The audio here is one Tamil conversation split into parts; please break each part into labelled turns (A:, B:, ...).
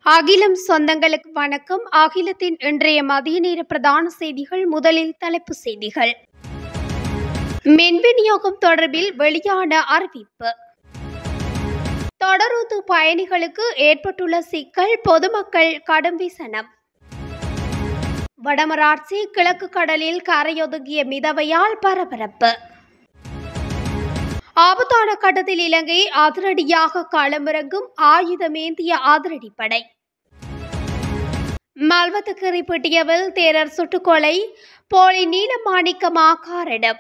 A: அகிலம் சொந்தங்களுக்கு வணக்கம் அகிலத்தின் இன்றைய மதிய நேர பிரதான செய்திகள் முதலில் தலைப்பு செய்திகள் மின் விநியோகம் தொடர்பில் வெளியான அறிவிப்பு தொடருந்து பயணிகளுக்கு ஏற்பட்டுள்ள சிக்கல் பொதுமக்கள் கடும் விசனம் வடமராட்சி கிழக்கு கடலில் கரையொதுங்கிய மிதவையால் பரபரப்பு ஆபத்தான கட்டத்தில் இலங்கை அதிரடியாக களமிறங்கும் ஆயுதமேந்திய அதிரடிப்படை மல்வத்துக்கரை பெட்டியவில் தேரர் சுட்டுக்கொலை போலி நீலமாணிக்கமா காரணம்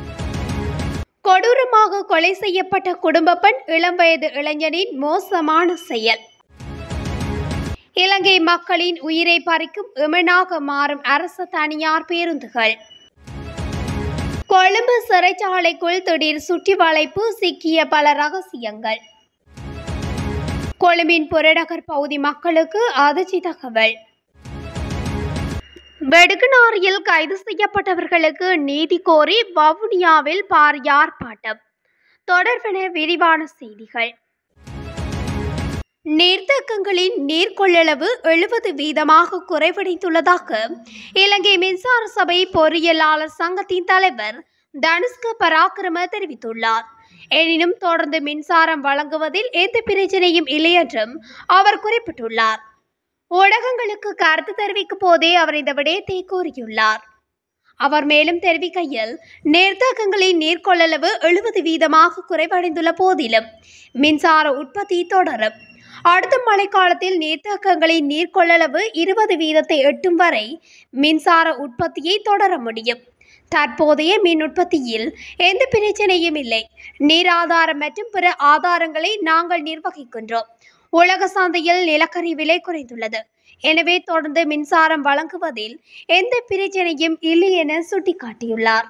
A: கொடூரமாக கொலை செய்யப்பட்ட குடும்ப பெண் இளம் வயது இளைஞனின் மோசமான செயல் இலங்கை மக்களின் உயிரை பறிக்கும் இமனாக மாறும் அரசு தனியார் பேருந்துகள் கொழும்பு சிறைச்சாலைக்குள் திடீர் சுற்றி வளைப்பு சிக்கிய பல ரகசியங்கள் கொழும்பின் புறநகர் பகுதி மக்களுக்கு அதிர்ச்சி தகவல் வெடுக்குநாரியில் கைது செய்யப்பட்டவர்களுக்கு நீதி கோரி வவுனியாவில் பாரிய ஆர்ப்பாட்டம் தொடர்பென விரிவான செய்திகள் நீர்த்தேக்கங்களின் நீர் கொள்ளளவு எழுபது வீதமாக குறைவடைந்துள்ளதாக இலங்கை மின்சார சபை பொறியியலாளர் சங்கத்தின் தலைவர் தனுஷ்க பராக்கிரம தெரிவித்துள்ளார் எனினும் தொடர்ந்து மின்சாரம் வழங்குவதில் எந்த பிரச்சனையும் இல்லை என்றும் அவர் குறிப்பிட்டுள்ளார் ஊடகங்களுக்கு கருத்து தெரிவிக்கும் போதே அவர் இந்த விடயத்தை கூறியுள்ளார் அவர் மேலும் தெரிவிக்கையில் நீர்த்தேக்கங்களின் நீர் கொள்ளளவு எழுபது வீதமாக குறைவடைந்துள்ள போதிலும் மின்சார உற்பத்தி தொடரும் அடுத்த மழைக்காலத்தில் நீர்த்தேக்கங்களின் நீர் கொள்ளளவு இருபது வீதத்தை எட்டும் வரை மின்சார உற்பத்தியை தொடர முடியும் தற்போதைய மின் உற்பத்தியில் எந்த பிரச்சனையும் இல்லை நீர் ஆதாரம் மற்றும் பிற ஆதாரங்களை நாங்கள் நிர்வகிக்கின்றோம் உலக சந்தையில் நிலக்கரி விலை குறைந்துள்ளது எனவே தொடர்ந்து மின்சாரம் வழங்குவதில் எந்த பிரச்சனையும் இல்லை என சுட்டிக்காட்டியுள்ளார்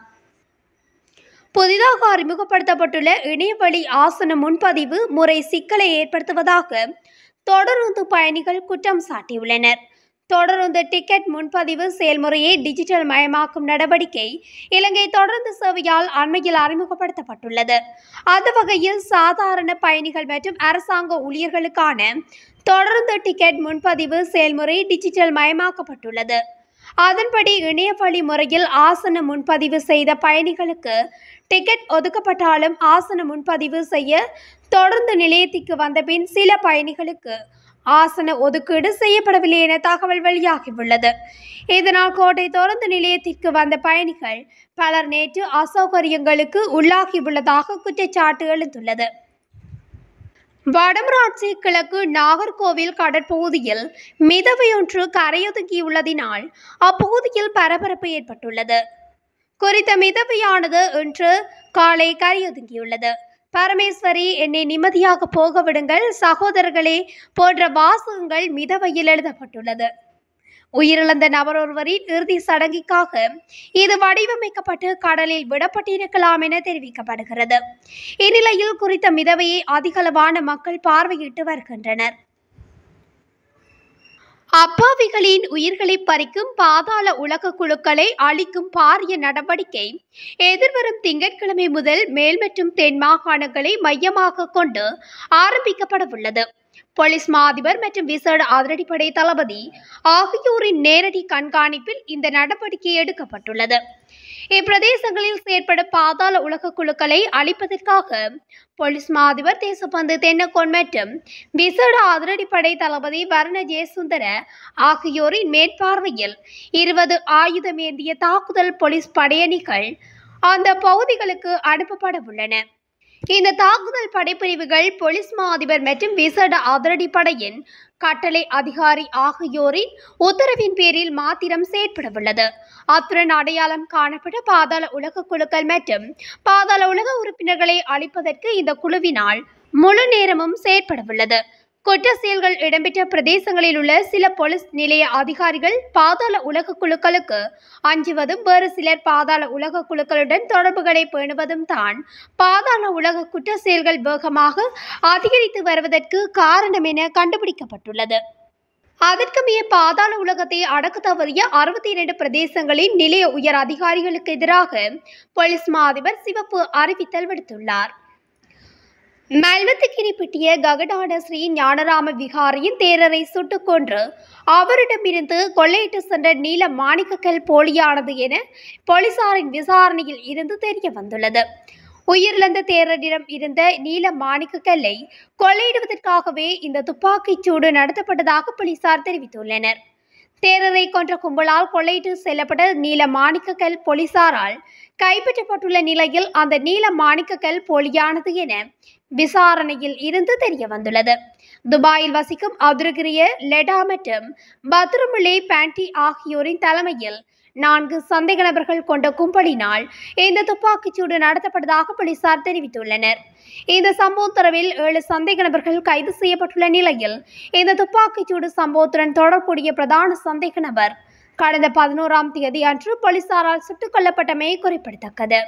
A: புதிதாக அறிமுகப்படுத்தப்பட்டுள்ள இணையவழி ஆசன முன்பதிவு முறை சிக்கலை ஏற்படுத்துவதாக தொடருந்து பயணிகள் குற்றம் சாட்டியுள்ளனர் தொடருந்து டிக்கெட் முன்பதிவு செயல்முறையை டிஜிட்டல் மயமாக்கும் நடவடிக்கை இலங்கை தொடர்ந்து சேவையால் அண்மையில் அறிமுகப்படுத்தப்பட்டுள்ளது அந்த வகையில் சாதாரண பயணிகள் மற்றும் அரசாங்க ஊழியர்களுக்கான தொடர்ந்து டிக்கெட் முன்பதிவு செயல்முறை டிஜிட்டல் மயமாக்கப்பட்டுள்ளது அதன்படி இணையவழி முறையில் ஆசன முன்பதிவு செய்த பயணிகளுக்கு டிக்கெட் ஒதுக்கப்பட்டாலும் ஆசன முன்பதிவு செய்ய தொடர்ந்து நிலையத்திற்கு வந்தபின் சில பயணிகளுக்கு ஆசன ஒதுக்கீடு செய்யப்படவில்லை என தகவல் வெளியாகியுள்ளது இதனால் கோட்டை தொடர்ந்து நிலையத்திற்கு வந்த பயணிகள் பலர் நேற்று அசௌகரியங்களுக்கு உள்ளாகியுள்ளதாக குற்றச்சாட்டு எழுந்துள்ளது வடமராட்சி கிழக்கு நாகர்கோவில் கடற்பகுதியில் மிதவையொன்று கரையொதுங்கியுள்ளதினால் அப்பகுதியில் பரபரப்பு ஏற்பட்டுள்ளது குறித்த மிதவையானது இன்று காலை கரையொதுங்கியுள்ளது பரமேஸ்வரி என்னை நிம்மதியாக போக விடுங்கள் சகோதரர்களே போன்ற வாசகங்கள் மிதவையில் எழுதப்பட்டுள்ளது உயிரிழந்த நபரொருவரின் இறுதி சடங்கிற்காக இது வடிவமைக்கப்பட்டு கடலில் விடப்பட்டிருக்கலாம் என தெரிவிக்கப்படுகிறது இந்நிலையில் குறித்த மிதவையை அதிகளவான மக்கள் பார்வையிட்டு வருகின்றனர் அப்பாவிகளின் உயிர்களை பறிக்கும் பாதாள உலக குழுக்களை அழிக்கும் பாரிய நடவடிக்கை எதிர்வரும் திங்கட்கிழமை முதல் மேல் மற்றும் தென் மாகாணங்களை மையமாக கொண்டு ஆரம்பிக்கப்பட உள்ளது போலீஸ் மா அதிபர் மற்றும் விசேட அதிரடிப்படை தளபதி ஆகியோரின் நேரடி கண்காணிப்பில் இந்த நடவடிக்கை எடுக்கப்பட்டுள்ளது இப்பிரதேசங்களில் செயற்படும் பாதாள உலக குழுக்களை அழிப்பதற்காக போலீஸ் மா அதிபர் தேசப்பந்து தென்னக்கோன் மற்றும் விசேட அதிரடிப்படை தளபதி வர்ண ஜெயசுந்தர ஆகியோரின் மேற்பார்வையில் இருபது ஆயுதமேந்திய தாக்குதல் போலீஸ் படையணிகள் அந்த பகுதிகளுக்கு அனுப்பப்பட உள்ளன இந்த தாக்குதல் படைப்பிரிவுகள் போலீஸ் மா அதிபர் மற்றும் விசேட அதிரடிப்படையின் கட்டளை அதிகாரி ஆகியோரின் உத்தரவின் பேரில் மாத்திரம் செயற்படவுள்ளது அத்துடன் அடையாளம் காணப்பட்ட பாதாள உலக குழுக்கள் மற்றும் பாதாள உலக உறுப்பினர்களை அளிப்பதற்கு இந்த குழுவினால் முழு நேரமும் செயற்படவுள்ளது குற்ற செயல்கள் இடம்பெற்ற பிரதேசங்களில் உள்ள சில போலீஸ் நிலைய அதிகாரிகள் பாதாள உலக குழுக்களுக்கு அஞ்சுவதும் வேறு சிலர் பாதாள உலக குழுக்களுடன் தொடர்புகளை பேணுவதும் தான் பாதாள உலக குற்ற செயல்கள் வேகமாக அதிகரித்து வருவதற்கு காரணம் என கண்டுபிடிக்கப்பட்டுள்ளது அதற்குமே பாதாள உலகத்தை அடக்க தவறிய அறுபத்தி இரண்டு பிரதேசங்களின் நிலைய உயர் அதிகாரிகளுக்கு எதிராக போலீஸ் மா அதிபர் சிவப்பு அறிவித்தல் விடுத்துள்ளார் மல்வத்துக்கிரிப்பட்டிய ககடான ஸ்ரீ ஞானராம விகாரியின் தேரரை சுட்டுக் கொன்று அவரிடமிருந்து கொள்ளையிட்டு சென்ற நீல மாணிக்கக்கல் போலியானது என போலீசாரின் விசாரணையில் இருந்து தெரிய வந்துள்ளது உயிரிழந்த தேரரிடம் இருந்த நீல மாணிக்கக்கல்லை கொள்ளையிடுவதற்காகவே இந்த துப்பாக்கிச் சூடு நடத்தப்பட்டதாக போலீசார் தெரிவித்துள்ளனர் தேரரை கொன்ற கும்பலால் கொள்ளையிட்டு செல்லப்பட்ட நீல மாணிக்கக்கல் போலீசாரால் கைப்பற்றப்பட்டுள்ள நிலையில் அந்த நீல மாணிக்கக்கல் போலியானது என விசாரணையில் இருந்து தெரிய வந்துள்ளது துபாயில் வசிக்கும் அப்துருகிரிய லெடா மற்றும் பத்ருமுலே பேண்டி ஆகியோரின் தலைமையில் நான்கு சந்தேக நபர்கள் கொண்ட கும்பலினால் இந்த துப்பாக்கிச்சூடு நடத்தப்பட்டதாக போலீசார் தெரிவித்துள்ளனர் இந்த சம்பவம் தொடர்பில் ஏழு சந்தேக நபர்கள் கைது செய்யப்பட்டுள்ள நிலையில் இந்த துப்பாக்கிச்சூடு சம்பவத்துடன் தொடர்புடைய பிரதான சந்தேக நபர் கடந்த பதினோராம் தேதி அன்று போலீசாரால் சுட்டுக் கொல்லப்பட்டமை குறிப்பிடத்தக்கது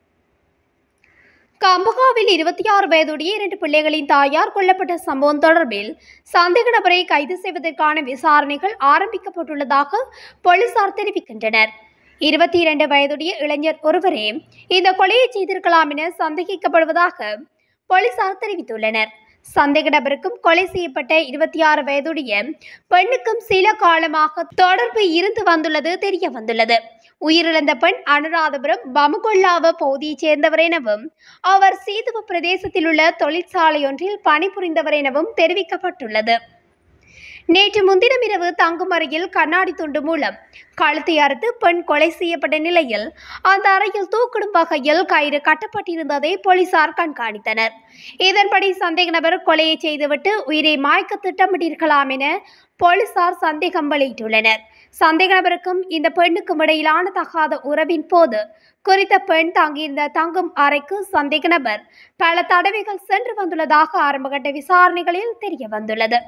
A: கம்பகாவில் இருபத்தி ஆறு வயதுடைய இரண்டு பிள்ளைகளின் தாயார் கொல்லப்பட்ட சம்பவம் தொடர்பில் சந்தேக நபரை கைது செய்வதற்கான விசாரணைகள் ஆரம்பிக்கப்பட்டுள்ளதாக போலீசார் தெரிவிக்கின்றனர் இருபத்தி இரண்டு வயதுடைய இளைஞர் ஒருவரே இந்த கொலையை செய்திருக்கலாம் என சந்தேகிக்கப்படுவதாக போலீசார் தெரிவித்துள்ளனர் சந்தேக நபருக்கும் கொலை செய்யப்பட்ட இருபத்தி ஆறு வயதுடைய பெண்ணுக்கும் சில காலமாக தொடர்பு இருந்து வந்துள்ளது தெரிய வந்துள்ளது உயிரிழந்த பெண் அனுராதபுரம் பமுகொல்லாவ பகுதியைச் சேர்ந்தவர் எனவும் அவர் சீதுவ பிரதேசத்தில் உள்ள தொழிற்சாலையொன்றில் பணிபுரிந்தவர் எனவும் தெரிவிக்கப்பட்டுள்ளது நேற்று முன்தினம் இரவு தங்கும் அறையில் கண்ணாடி துண்டு மூலம் கழுத்தை அறுத்து பெண் கொலை செய்யப்பட்ட நிலையில் அந்த அறையில் தூக்கிடும் வகையில் கயிறு கட்டப்பட்டிருந்ததை போலீசார் கண்காணித்தனர் இதன்படி சந்தேக நபர் கொலையை செய்துவிட்டு உயிரை மாய்க்க திட்டமிட்டிருக்கலாம் என போலீசார் சந்தேகம் வெளியிட்டுள்ளனர் சந்தேக நபருக்கும் இந்த பெண்ணுக்கும் இடையிலான தகாத உறவின் போது குறித்த பெண் தங்கியிருந்த தங்கும் அறைக்கு சந்தேக நபர் பல தடவைகள் சென்று வந்துள்ளதாக ஆரம்பகட்ட விசாரணைகளில் தெரிய வந்துள்ளது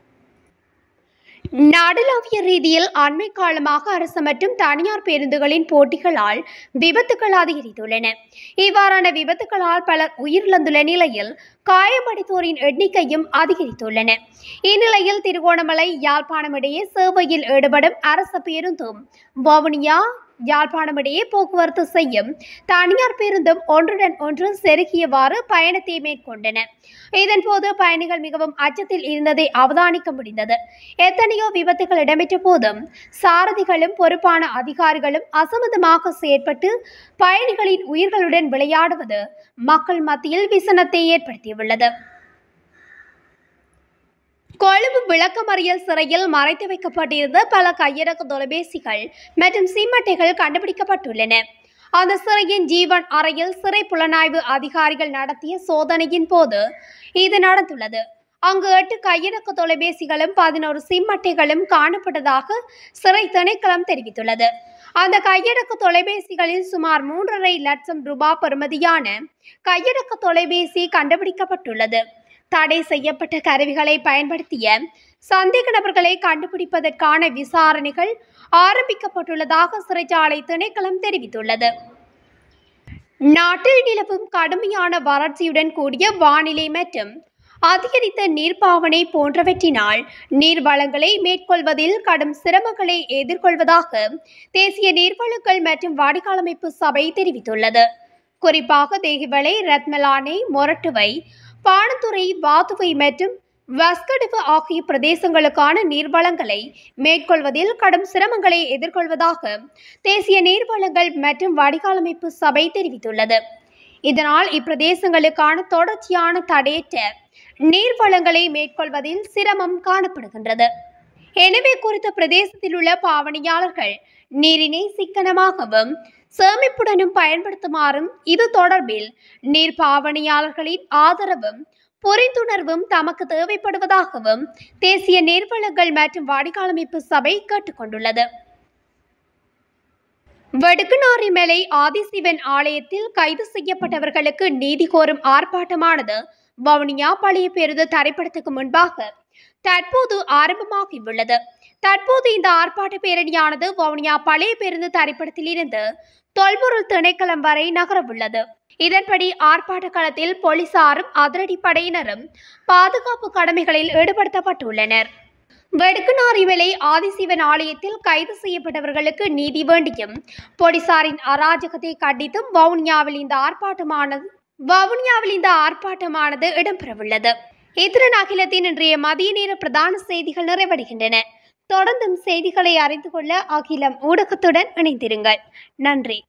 A: நாடளாவிய ரீதியில் அண்மை காலமாக அரசு மற்றும் தனியார் பேருந்துகளின் போட்டிகளால் விபத்துகள் அதிகரித்துள்ளன இவ்வாறான விபத்துகளால் பலர் உயிரிழந்துள்ள நிலையில் காயமடைந்தோரின் எண்ணிக்கையும் அதிகரித்துள்ளன இந்நிலையில் திருகோணமலை யாழ்ப்பாணம் இடையே சேவையில் ஈடுபடும் அரசு பேருந்தும் வவுனியா யாழ்ப்பாணம் இடையே போக்குவரத்து செய்யும் தனியார் பேருந்தும் ஒன்றுடன் ஒன்று செருகியவாறு பயணத்தை மேற்கொண்டன இதன்போது பயணிகள் மிகவும் அச்சத்தில் இருந்ததை அவதானிக்க முடிந்தது எத்தனையோ விபத்துகள் இடம்பெற்ற போதும் சாரதிகளும் பொறுப்பான அதிகாரிகளும் அசமதமாக செயற்பட்டு பயணிகளின் உயிர்களுடன் விளையாடுவது மக்கள் மத்தியில் விசனத்தை ஏற்படுத்தியுள்ளது கொழும்பு விளக்கமறியல் சிறையில் மறைத்து வைக்கப்பட்டிருந்த பல கையடக்க தொலைபேசிகள் மற்றும் சிம்மட்டைகள் கண்டுபிடிக்கப்பட்டுள்ளன அந்த சிறையின் ஜீவன் அறையில் சிறை புலனாய்வு அதிகாரிகள் நடத்திய சோதனையின் போது இது நடந்துள்ளது அங்கு எட்டு கையடக்க தொலைபேசிகளும் பதினோரு சிம் அட்டைகளும் காணப்பட்டதாக சிறை திணைக்களம் தெரிவித்துள்ளது அந்த கையடக்க தொலைபேசிகளில் சுமார் மூன்றரை லட்சம் ரூபாய் பெறுமதியான கையடக்க தொலைபேசி கண்டுபிடிக்கப்பட்டுள்ளது தடை செய்யப்பட்ட கருவிகளை பயன்படுத்திய சந்தேக நபர்களை கண்டுபிடிப்பதற்கான விசாரணைகள் ஆரம்பிக்கப்பட்டுள்ளதாக சிறைச்சாலை திணைக்களம் தெரிவித்துள்ளது நாட்டில் நிலவும் கடுமையான வறட்சியுடன் கூடிய வானிலை மற்றும் அதிகரித்த நீர்ப்பாவனை போன்றவற்றினால் நீர் வளங்களை மேற்கொள்வதில் கடும் சிரமங்களை எதிர்கொள்வதாக தேசிய நீர்வளங்கள் மற்றும் வடிகாலமைப்பு சபை தெரிவித்துள்ளது குறிப்பாக தேகிவளை ரத்மலானை மொரட்டுவை பாணத்துறை வாத்துவை மற்றும் வஸ்கடுவு ஆகிய பிரதேசங்களுக்கான நீர்வளங்களை மேற்கொள்வதில் கடும் சிரமங்களை எதிர்கொள்வதாக தேசிய நீர்வளங்கள் மற்றும் வடிகாலமைப்பு சபை தெரிவித்துள்ளது இதனால் இப்பிரதேசங்களுக்கான தொடர்ச்சியான தடையற்ற நீர்வளங்களை மேற்கொள்வதில் சிரமம் காணப்படுகின்றது எனவே குறித்த பிரதேசத்தில் உள்ள பாவனையாளர்கள் நீரினை சிக்கனமாகவும் சேமிப்புடனும் பயன்படுத்துமாறும் இது தொடர்பில் நீர் பாவனையாளர்களின் ஆதரவும் புரிந்துணர்வும் தமக்கு தேவைப்படுவதாகவும் தேசிய நீர்வளங்கள் மற்றும் வடிகாலமைப்பு சபை கேட்டுக்கொண்டுள்ளது வடுக்குநாரி மலை ஆதிசிவன் ஆலயத்தில் கைது செய்யப்பட்டவர்களுக்கு நீதி கோரும் ஆர்ப்பாட்டமானது வவுனியா பழைய பேருந்து தரைப்படத்துக்கு முன்பாக தற்போது ஆரம்பமாகியுள்ளது தற்போது இந்த ஆர்ப்பாட்ட பேரணியானது வவுனியா பழைய பேருந்து தரைப்படத்தில் இருந்து தொல்பொருள் திணைக்களம் வரை நகரவுள்ளது இதன்படி ஆர்ப்பாட்ட களத்தில் போலீசாரும் அதிரடிப்படையினரும் பாதுகாப்பு கடமைகளில் ஈடுபடுத்தப்பட்டுள்ளனர் வெடுக்குநாரிவிலை ஆதிசிவன் ஆலயத்தில் கைது செய்யப்பட்டவர்களுக்கு நீதி வேண்டியும் போலீசாரின் அராஜகத்தை கண்டித்தும் வவுனியாவில் இந்த ஆர்ப்பாட்டமானது வவுனியாவில் இந்த ஆர்ப்பாட்டமானது இடம்பெறவுள்ளது இத்துடன் அகிலத்தின் இன்றைய மதிய நேர பிரதான செய்திகள் நிறைவடைகின்றன தொடர்ந்தும் செய்திகளை அறிந்து கொள்ள அகிலம் ஊடகத்துடன் இணைந்திருங்கள் நன்றி